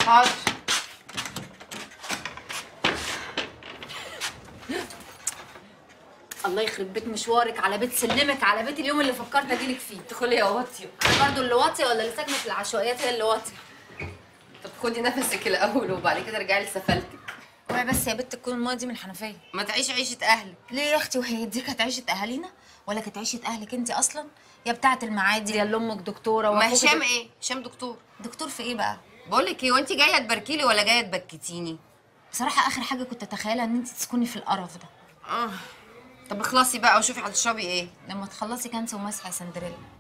حاضر الله يخرب بيت مشوارك على بيت سلمك على بيت اليوم اللي فكرت اجيلك فيه ادخلي يا واطيه انا برضه اللي واطيه ولا اللي ساكنه في العشوائيات هي اللي واطيه طب خدي نفسك الاول وبعد كده ارجعي لسفلتك اوعي بس يا بنت تكون الميه دي من الحنفيه ما تعيشي عيشه اهلك ليه يا اختي وهي دي كانت عيشه اهالينا ولا كانت عيشه اهلك انت اصلا يا بتاعه المعادي يا اللي امك دكتوره ما وأخوك هشام دك- ايه هشام دكتور دكتور في ايه بقى بقول لك ايه وانت جايه تباركيلي ولا جايه تبكتيني بصراحه اخر حاجه كنت اتخيلها ان انت تسكني في القرف ده اه طب اخلصي بقى وشوفي هتشربي ايه لما تخلصي كنسه ومسح يا سندريلا